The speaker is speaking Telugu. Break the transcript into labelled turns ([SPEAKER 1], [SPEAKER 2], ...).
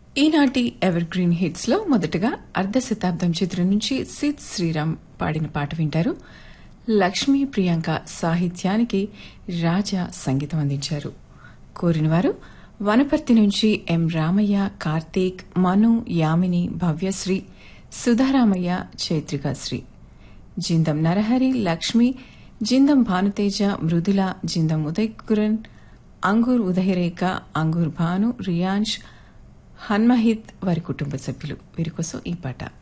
[SPEAKER 1] ఈనాటి ఎవర్ గ్రీన్ హిట్స్ లో మొదటగా అర్ధ శతాబ్దం చిత్రం నుంచి సిద్ శ్రీరామ్ పాడిన పాట వింటారు లక్ష్మీ ప్రియాంక సాహిత్యానికి రాజా సంగీతం అందించారు కోరినవారు వనపర్తి నుంచి ఎం రామయ్య కార్తీక్ మను యామిని భవ్యశ్రీ సుధారామయ్య చైత్రికాశ్రీ జిందం నరహరి లక్ష్మి జిందం భానుతేజ మృదుల జిందం ఉదయ్ కురన్ అంగూర్ ఉదయరేఖ అంగూర్ భాను రియాన్ష్ హన్మహిత్ వారి కుటుంబ సభ్యులు వీరి కోసం ఈ పాట